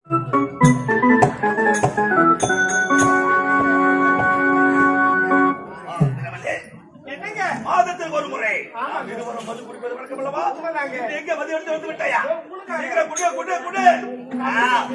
என்னங்க மாதத்துக்கு ஒரு முறை ஆமா. இருவரும் மது குடிப்பது வழக்கம் அல்லவா உண்மைதாங்க. இது எங்க மது எடுத்து வந்து விட்டாயா உங்களுக்காக. சீக்கிரம் குடு குடு குடு ஆ.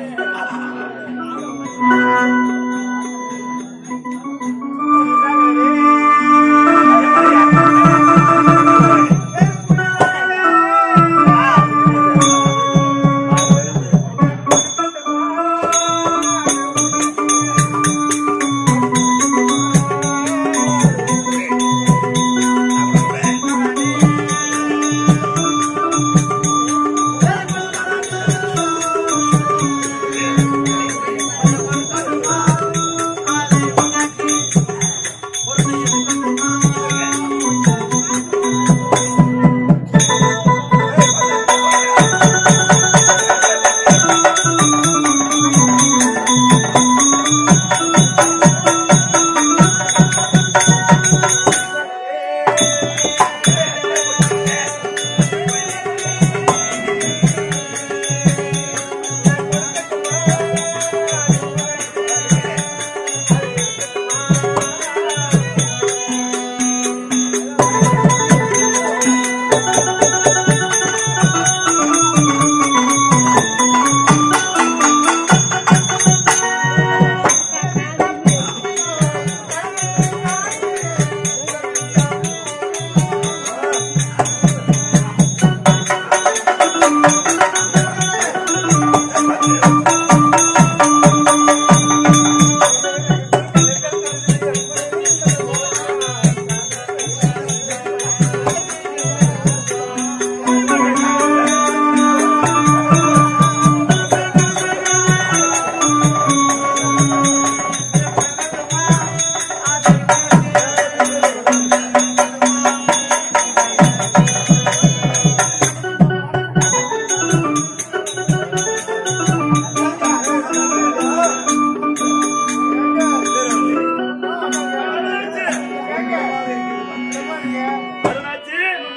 அருணாச்சி.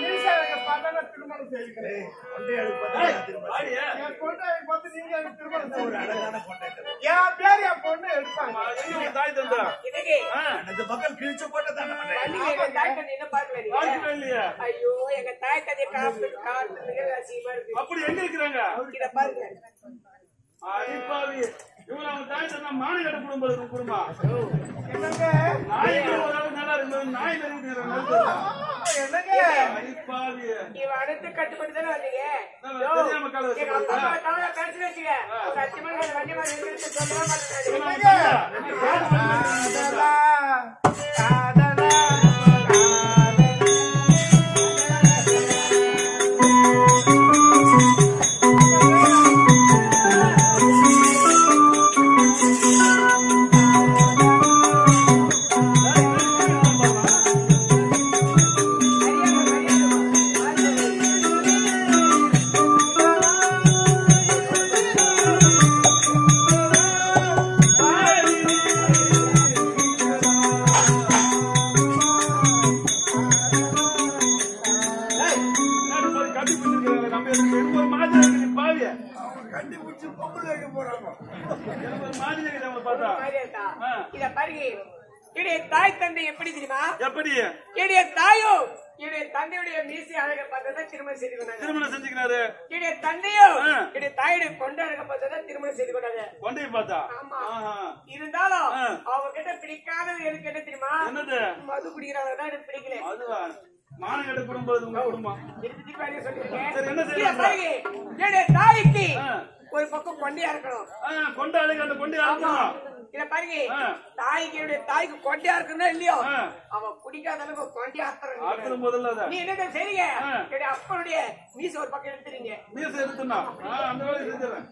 ஏய், கொண்டை அடுப்பு ஏய், பார்த்து திரும்ப வாடியா. ஒரு அழகான கொண்டை திரும்ப. என் பேர் என் பொண்ணு எடுப்பாங்க எங்க உன் தாய் தந்தா? இன்னைக்கு ஆ, இந்த பக்கம் கிழிச்சு போட்டு தானே பண்றேன். பள்ளிக்கு எங்க தாய் தந்தை என்ன பார்க்கல நீங்க? பார்க்கவே இல்லையா? ஐயோ எங்க தாய் தந்தை காப்பு காட்டுறதுக்கு அசிங்கமா இருக்கு அப்படி எங்க இருக்கிறாங்க இத பாருங்க அடிப்பாவி இவங்க அவங்க தாய் தந்தா மானு கட்ட குடும்பம் குடும்பம் என்னங்க நாய்க்கு ஒரு அளவு நல்லா இருந்தது நாய் நெருங்கிற என்னங்க அடிப்பாவி இவன் அடுத்து கட்டுப்பட்டு தானே வந்தீங்க நான் யோ, தெரியாம காலை வச்சு எங்க அப்பா போறேன். அம்மா தவறா கடிச்சு வச்சுக்க உங்க அத்தி மணி வண்டி மாதிரி இருக்கிறது சொல்லவே மாட்டேன் என்னங்க? காதலா காதலா என்னடி பாரு, கட்டி பிடிச்சிருக்காங்க. நம்ம எதுக்கு? எனக்கு ஒரு மாதிரி இருக்குது, நீ பாவி. எனக்கு ஒரு மாதிரி இருக்குது அவங்களை பார்த்தா. மாதிரியா இருக்கா? ஆ. இத பாருங்க என்னுடைய தாய் தந்தை எப்படி தெரியுமா எப்படி என்னுடைய தாயும் என்னுடைய தந்தையுடைய மீசி அழகை பார்த்ததான் திருமணம் செய்து கொண்டாங்க திருமணம் செஞ்சுக்கிறாரு என்னுடைய தந்தையும் ஆ. என்னுடைய தாயுடைய கொண்ட அழகை பார்த்ததான் திருமணம் செய்து கொண்டாங்க கொண்டையை பார்த்தா ஆமா. ஆஹா. இருந்தாலும் ஆ. அவங்க கிட்ட பிடிக்காதது எனக்கு என்ன தெரியுமா என்னது மது குடிக்கிறவங்க தான் எனக்கு பிடிக்கல அதுவா மானம் கட்ட குடும்பம் இது உங்க குடும்பம் திருப்பி பாருங்க சொல்லிருக்கேன் சரி, என்ன இத செய்யலாம்? பாருங்க என்னுடைய தாய்க்கு ஆ. ஒரு பக்கம் கொண்டையா இருக்கணும் ஆ, கொண்ட அழகு அந்த கொண்டையா ஆமா இருக்கணும் இத பாருங்க ஆ. தாய்க்கு என்னுடைய தாய்க்கு கொண்டையா இருக்கணும் இல்லையோ ஆ. அவன் குடிக்காத அளவுக்கு கொண்டையா ஆத்துறாங்க ஆத்துல முதல்ல அதை நீ என்ன செய்றீங்க ஆ. என்னுடைய அப்பனுடைய மீச ஒரு பக்கம் எடுத்துறீங்க மீசை எடுத்துனா ஆ, அந்த வேலையை செஞ்சிடறேன்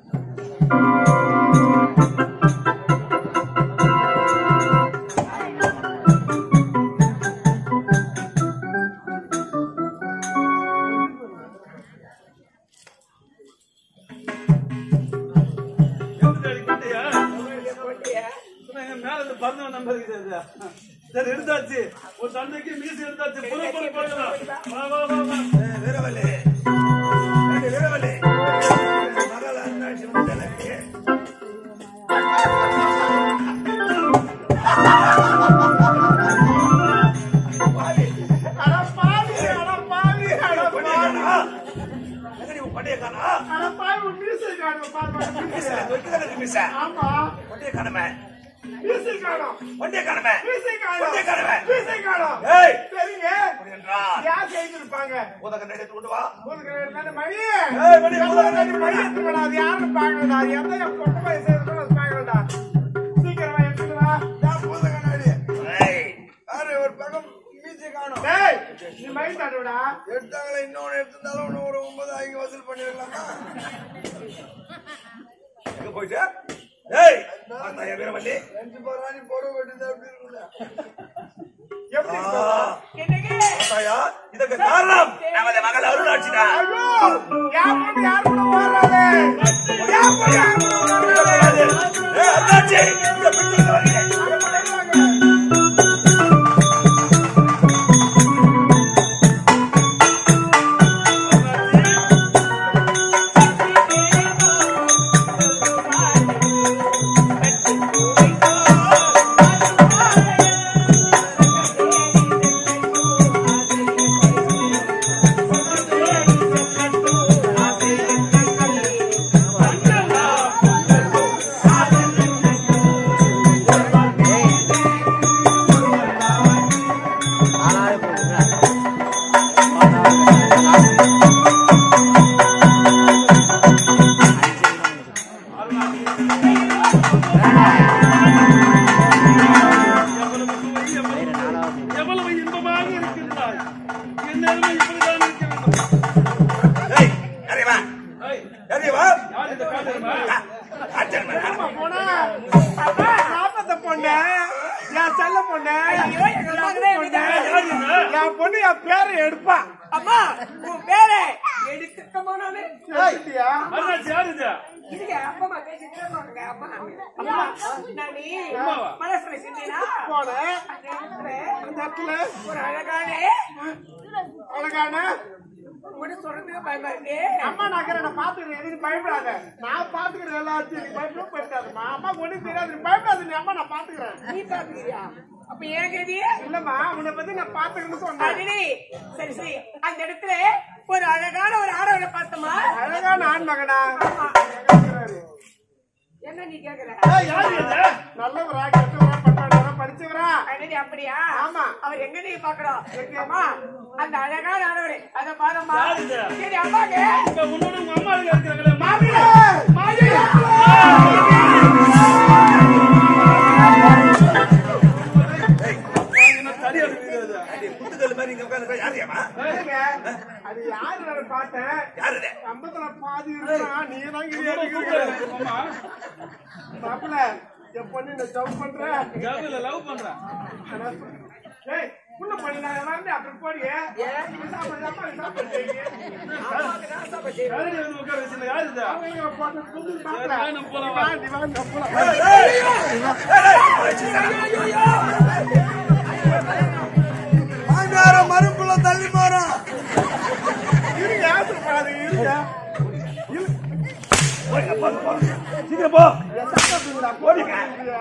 எதுக்கு கொண்டையா கொண்டையா சொன்னாங்க, மேல இருந்து பறந்து வந்த மாதிரி இருக்குது அது. சரி எடுத்தாச்சு ஒரு தந்தைக்கு மீசை எடுத்தாச்சு புற புற போகலாம் வா வா வா வா வீரவல்லி வீரவல்லி மகள் அண்ணாச்சி எனக்கு மீசையில தொட்டி தானே இருக்கு மீசை. ஆமா ஒண்டிய காணுமே. மீசை காணோம் ஒண்டிய காணுமே. மீசை காணோம் ஒண்டிய காணுமே. மீசை காணோம் ஏய், சரிங்க அப்படி என்றால், யார் செய்திருப்பாங்க பூதகத்தை எடுத்து கொண்டு வா. ஊதுக்குள்ள தானே மணி ஏய், மணி, எவ்வளவு மணி மணி எடுத்துக்கடா அது யாருன்னு பாக்கடா அது எந்த என் பொண்ணு போய் செய்யறதுன்னு அது பாக்கடா சீக்கிரமா எடுத்துட்டு வா நான் பூத கண்ணாடி ஏய், யாரு ஒரு பக்கம் மீசி காணும் டேய் நீ மணி தாண்டுடா எடுத்தாங்களே இன்னொன்னு எடுத்திருந்தாலும் இன்னும் ஒரு ஒன்பது ஐந்து வசூல் பண்ணிருக்கலாமா எங்க போயிட்டு? ஏய், பார்த்தாயா வீரவல்லி? ரெண்டு பராணி போட வேண்டியது அப்படி இருக்குல்ல எப்படி ஆ, என்னங்க பார்த்தாயா? இதற்கு காரணம் நமது மகள் அருளாட்சிதான் ஐயோ யார் பொண்ணு யார் கூட ஓடுறாரு யார் பொண்ணு யார் கூட ஓடுறாரு ஏய், அருளாட்சி, இந்த பிள்ளைங்க வருகிறேன். எவ்வளவு இன்பமாக இருக்கின்றாய் என்னிடமே இப்படிதான் இருக்க வேண்டும் ஏய், இறங்கி வா. ஏய், இறங்கி வா. யார் இந்த காதலிமா? ஆச்சரியமா, அம்மா போனா அப்பா நாப்பத்த பொண்ணு என் செல்ல பொண்ணு ஐயோ, எங்க மகனே இப்படிதான். யார் இது? என் பொண்ணு என் பேரை எடுப்பா அம்மா உன் பேரை எடுத்துக்கமா நானு எடுத்துட்டியா? அருளாட்சி யார் இது? இருங்க அப்பா அம்மா பேசிட்டு இருக்காங்க அம்மா அம்மா நான் நீ அம்மாவா? மனசுல செஞ்சேனா போனேன் அந்த இடத்துல அந்த இடத்துல ஒரு அழகான அழகான உங்கள்கிட்ட சொல்றதுக்கு பயமா இருக்கு அம்மா நகர நான் பாத்துக்கிறேன் எதுக்கு பயப்படாத நான் பாத்துக்கிறேன் எல்லாத்தையும் நீ பயப்படும் பயப்படாதம்மா அம்மா ஒண்ணும் தெரியாது நீ பயப்படாத நீ அம்மா நான் பாத்துக்கிறேன் நீ பாத்துக்கிறியா அப்ப ஏன் கேதி இல்லம்மா உன்னை பத்தி நான் பாத்துக்கிறேன்னு சொன்னேன் அடடி சரி சரி அந்த இடத்துல ஒரு அழகான ஒரு ஆடவனை பார்த்தோமா அழகான ஆண் மகனா என்ன நீ கேக்குற ஏய், யார் இது? நல்லவரா கெட்டவரா பண்பாடுவரா படிச்சவரா அடடி அப்படியா ஆமா. அவர் எங்க நீ பாக்குறோம் அம்மா அந்த அழகான ஆடவரை அத பாரும்மா யார் இது? சரி அம்மாங்க இப்ப உன்னோட உங்க அம்மா இங்க இருக்கிறாங்களே, மாமி. என்ன தடி அடிக்கிறது? ஏய், குத்துக்கல்லு மாதிரி இங்க உட்கார்ந்து யாரையாமா? இல்லைங்க, அது யாரு வேற பார்த்தேன் யார் இது? சம்பத்துல பாதி இருந்தா நீ தான் கிரியா கூப்பிடுறாரு, அம்மா. மாப்பிள என் பொண்ணு இந்த ஜவ் பண்ற ஜவுல love பண்றேன். ஆனா, ஏய் உள்ள பண்ணி நான் வந்து அப்படி போடி சாப்பாடு சாப்பாடு சாப்பாடு செய்யுங்க. யாரடி வந்து உட்கார வச்சிருந்த? யார் இது? அவங்க இங்க போட்டு புது மாப்பிள. வா, நம்ம போலாம், நீ வா. வா, நீ வா, நம்ம போலாம். ஏய், ஏய், மாங்கார மறுப்புல தள்ளி போறோம் இருங்க, ஆசைப்படாத, இருங்க. சீக்கிரம் போ. என் சட்டத்துக்குடா, போடுங்க.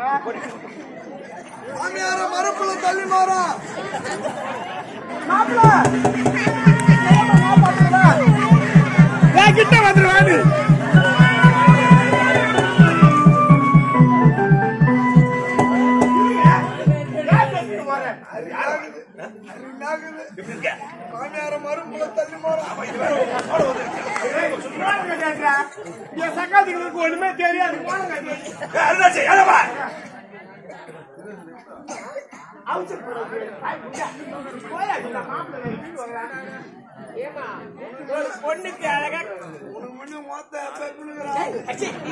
மாமியார மறுப்புல தள்ளி போறோம் மாப்பிள ஏம்மா மாப்பாட்டுறா? ஏன் கிட்ட வந்துருவா நீ அருமையாகுது. எப்படி இருக்க? மாமியார மறுப்புல தள்ளி போறோம் என் சக்காத்துக்கு ஒண்ணுமே தெரியாது போனுங்க ஏய், அருளாட்சி, யாரம்மா? ஏமா ஒரு பொண்ணுக்கு அழகா உனக்கு முன்ன மொத்த பெண்ணுங்கிறான் அச்சி, நீ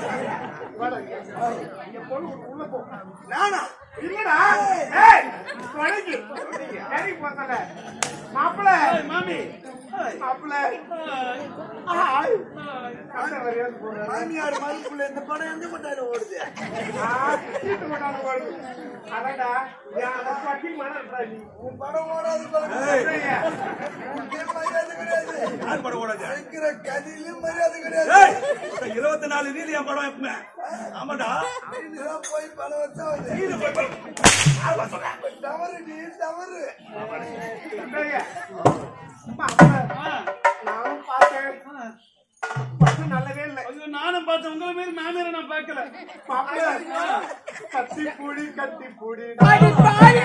உள்ள போ நானா இல்லடா ஏய் வணங்கி சரி போத்தல மாப்பிள ஏய், மாமி. ஏய், மாப்பிள ஏய், ஆய் கண்ண வரையாது போற மாமியார் மறுப்புல இந்த படம் எந்த கொண்டாட ஓடுது ஆ சீட்டு கொண்டாந்து போடு அடடா யா பட்டி மனடா நீ உன் படம் ஓடாது பாருங்க சரியா? உனக்கே மரியாதை கிடையாது யார் படம் ஓடாது? இருக்கிற கதியிலும் மரியாதை கிடையாது ஏய், இந்த இருபத்தி நாலு நீதி என் படம் எப்பவுமே ஆமாடா இதுதான் போய் பல வருஷம் ஆகுது நீதி போய் படம். யார் வா சொல்றா? தவறு நீ தவறு சரியா? மாப்பிள ஆ, நானும் பார்த்தேன் பட்டு நல்லவே இல்லை ஐயோ நானும் பார்த்தேன் உங்களை மாரி மாமியாரை நான் பார்க்கல மாப்பிள்ளை கட்டி பூடி கட்டி பூடி அடி பாவி.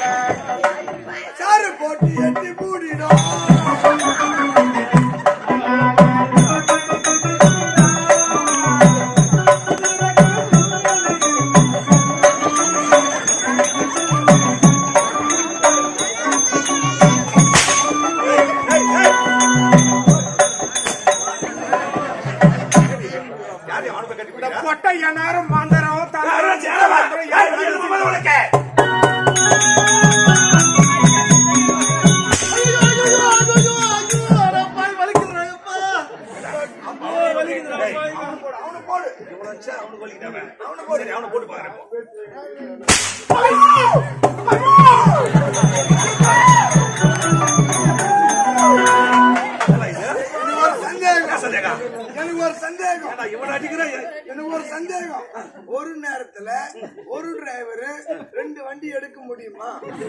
சாரு போட்டு எட்டி மூடிடும் யாரு அவனுக்கு கட்டி இந்த பொட்டை என்னாரும் மாந்தரம் உனக்கு அவனு போடு இவ்வளவு வச்சா அவனுக்கு வலிக்கிட்டான் அவனு போடு அவனு போட்டு பாக்குறேன் எனக்கு ஒரு சந்தேகம் சந்தேகம் எனக்கு ஒரு சந்தேகம் ஏண்டா, இவனை அடிக்கிறா எனக்கு ஒரு சந்தேகம் ஒரு நேரத்துல ஒரு டிரைவர் ரெண்டு வண்டி எடுக்க முடியுமா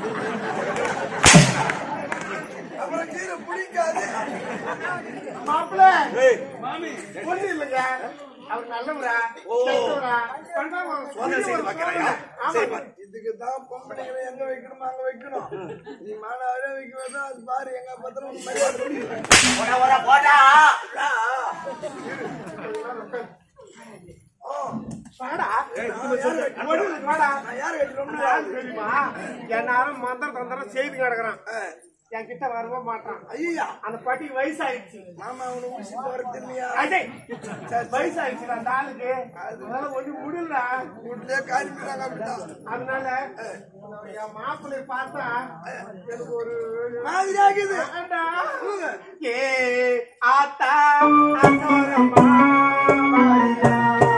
அப்புறம் கீரை பிடிக்காது மாப்பிள்ளை ஏய் மாமி ஒண்ணு இல்லைங்க அவர் நல்லவரா ஓ. கெட்டவரா? பண்றாங்க, ஒரு சோதனை செய்து ஒரு பார்க்கறாயா? ஆமாங்க. சரி பாரு. இதுக்கு தான் பொம்பளைங்களை எங்க வைக்கணுமோ அங்க வைக்கணும் நீ மானாவே வைக்க வேண்டாம் அது பாரு எங்க பத்திரம் மரியாதை கொடுக்கணும். போடா போடா போடா வாடா. ஏய், இது வச்சு ஒண்ணு இல்லை, வாடா. நான் யார் வைக்கிறோம்னு யாரு தெரியுமா என்னாலும் மந்திரம் தந்திரம் செய்து கிடக்குறான் என் கிட்ட வரவே மாட்டான் ஐயா அந்த பாட்டிக்கு வயசாயிடுச்சு மாமா அவனை ஊசி போறது இல்லையா அடே, வயசாயிடுச்சு அந்த ஆளுக்கு அதனால ஒண்ணு முடியல வீட்லயே காலி போயிட்டாங்க அப்படிதான் அதனால என் மாப்பிள்ளை பார்த்தா எனக்கு ஒரு மாதிரி ஆகுது ஆண்டா. ஏ ஆத்தா அசோரமா வாயா.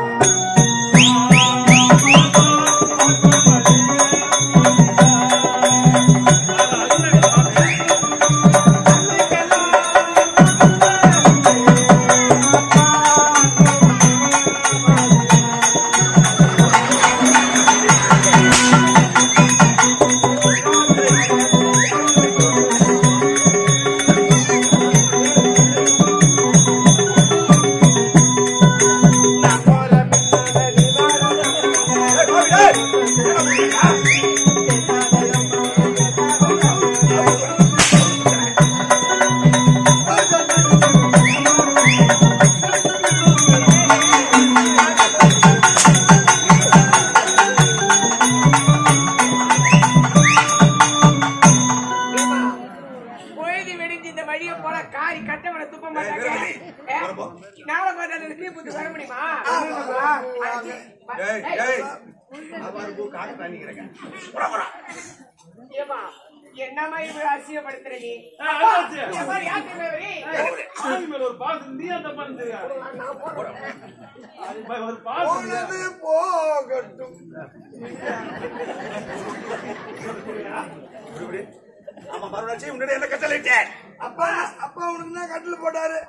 பொழுது வெடிஞ்சு இந்த வழியை போல காரி கட்டவனை துப்ப மாட்டாங்க ஏ, நாளை பார்த்து தீ புத்து வர முடியுமா ஏய் ஏய் அவர் பூ காட்டு தாண்டிக்கிறேங்க போடா போடா ஏமா என்னம்மா இவ்வளவு அசியப்படுத்துற நீ ஏய், அண்ணாச்சி. ஏம்மா, யார் தெரியுமா இவரு? மாமி மேல ஒரு பாசம் நீ அந்த பண்ணுறியா ஒரு பாசம் போனது போகட்டும் ஆமா மறுநாச்சு முன்னாடி என்ன கட்டளையிட்டேன் அப்பா அப்பா உனக்கு என்ன கட்டில் போட்டாரு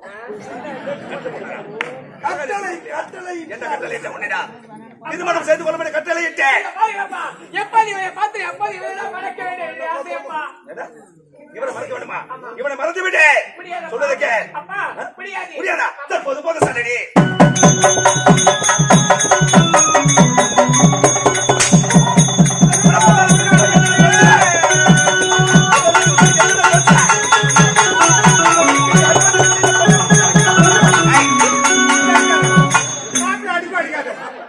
கட்டளை கட்டளை என்ன கட்டளையிட்டேன் உன்னிடா திருமணம் செய்து கொள்ள வேண்டிய கட்டளையிட்டேன் பாருங்கப்பா, எப்ப நீ இவனை பார்த்து எப்ப நீ இவனை மறக்க வேண்டிய ஆசையப்பா என்ன? இவனை மறக்க வேண்டுமா இவனை மறந்து விடு முடியாதப்பா. சொல்றதுக்கு அப்பா முடியாது முடியாதா தற்போது போக சண்டடி மாப்பிள்ளை அடிக்க அடிக்காத.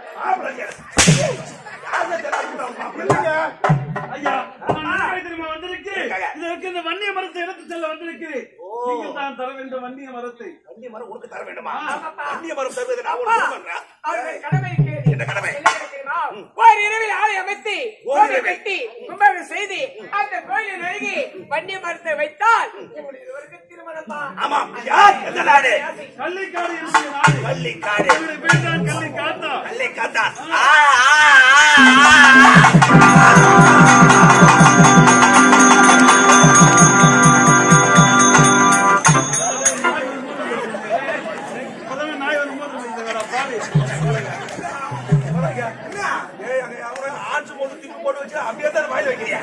இல்லைங்க. ஐயா, நான் நினைக்கிறேன் தெரியுமா வந்திருக்கு? இதற்கு இந்த வன்னிய மரத்தை எடுத்து செல்ல வந்திருக்கிறேன். நீங்கள் தான் தர வேண்டும் வன்னிய மரத்தை. அந்நிய மரம் உனக்கு தர வேண்டுமா அந்நிய மரம் தருவது நான் அப்பா, உனக்கு சொல்றேன் அவர்கள் கடமை இருக்கிறது. என்ன கடமை? என்ன கடமை தெரியுமா? ஓர் இரவில் ஆலை அமைத்து ஓர் கோவில் இரவில். கட்டி கும்பாபிஷேகம் செய்து அந்த கோயிலின் அருகே வன்னிய மரத்தை வைத்தால் உங்களுடைய இருவருக்கும் திருமணம் தான் ஆமா யார் எந்த நாடு கள்ளிக்காடு என்னுடைய நாடு. கள்ளிக்காடு என்னுடைய பேர் தான் கள்ளிக்காத்தா. கள்ளிக்காத்தா ஆ, ஆ, ஆ, ஆ. முதல்ல நாய் வரும்போது இந்த வேற பாவி. ஏய், அங்க அவரை ஆஞ்சு போட்டு திப்பு போட்டு வச்சு அப்படியே தான் வாயில வைக்கிறியா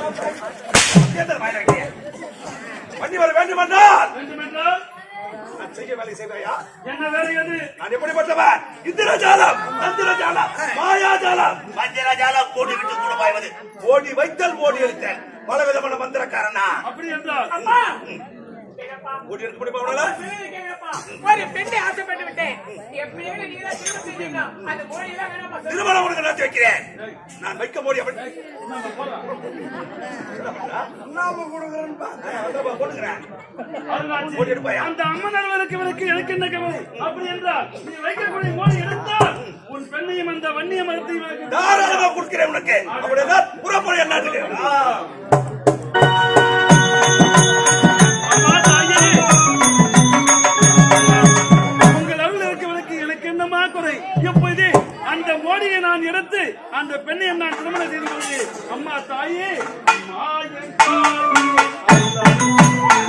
அப்படியே தான் வாயில வைக்கிறியா வண்டி வர வேண்டும் என்றால் வேண்டுமென்றால் செய்ய வேலை செய்வாயா என்ன வேலை எது நான் எப்படிப்பட்டவன் இந்திரஜாலம் மந்திரஜாலம் மாயாஜாலம் மந்திரஜாலம் கோடி விட்டு கூட பாய்வது ஓடி வைத்தல் ஓடி எடுத்தல் பல விதமான மந்திரக்காரனா அப்படி என்றால் அம்மா கேங்கப்பா. ஓடி எடுக்க முடியுமா உன்னால சொல்லுங்க கேங்கப்பா. ஒரு பெண்ணை ஆசைப்பட்டு விட்டேன் எப்படியாவது நீங்க தான் திரும்ப செஞ்சீங்க அந்த மொழியெல்லாம் வேணாமா சொல்லுங்க. திருமணம் உனக்கு நான் வைக்கிறேன் நான் வைக்க முடியும் அப்படி நாம கொடுக்குறேன்னு பார்த்தேன் அதான் போட்டுக்கிறேன் அருளாட்சி. ஓடி எடுப்பாயா? அந்த அம்மனர்களுக்கு விளக்கு எனக்கு என்ன கவலை அப்படி என்றால் நீ வைக்கக்கூடிய மோடி எடுத்தால் உன் பெண்ணையும் அந்த வன்னிய மரத்தையும் எனக்கு தாராளமா கொடுக்கிறேன் உனக்கு அப்படின்னா புறப்பட என்னாட்டுக்கு அம்மா தாயே உங்கள் அருள் இருக்கவனுக்கு எனக்கு என்னமா குறை எப்போது அந்த மோடியை நான் எடுத்து அந்த பெண்ணை நான் திருமணம் செய்து கொள்கிறேன் அம்மா தாயே அம்மா என் தாயே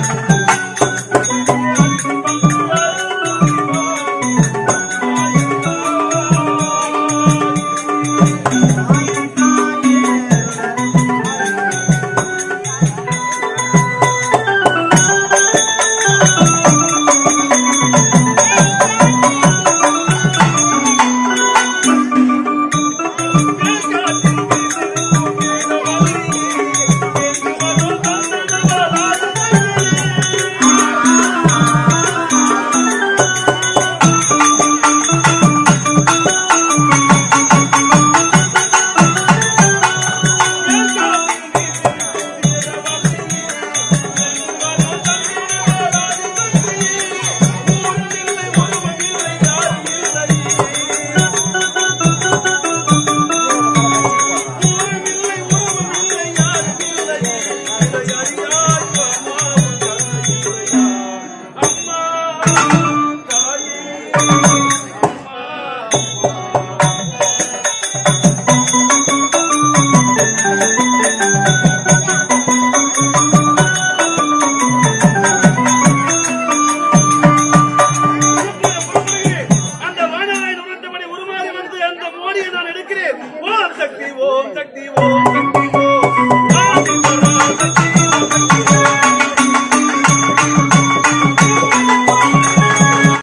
அந்த வானராய் உணர்ந்தபடி உருமாறி வந்து அந்த மோடியை நான் எடுக்கிறேன் ஓம் சக்தி ஓம் சக்தி ஓம்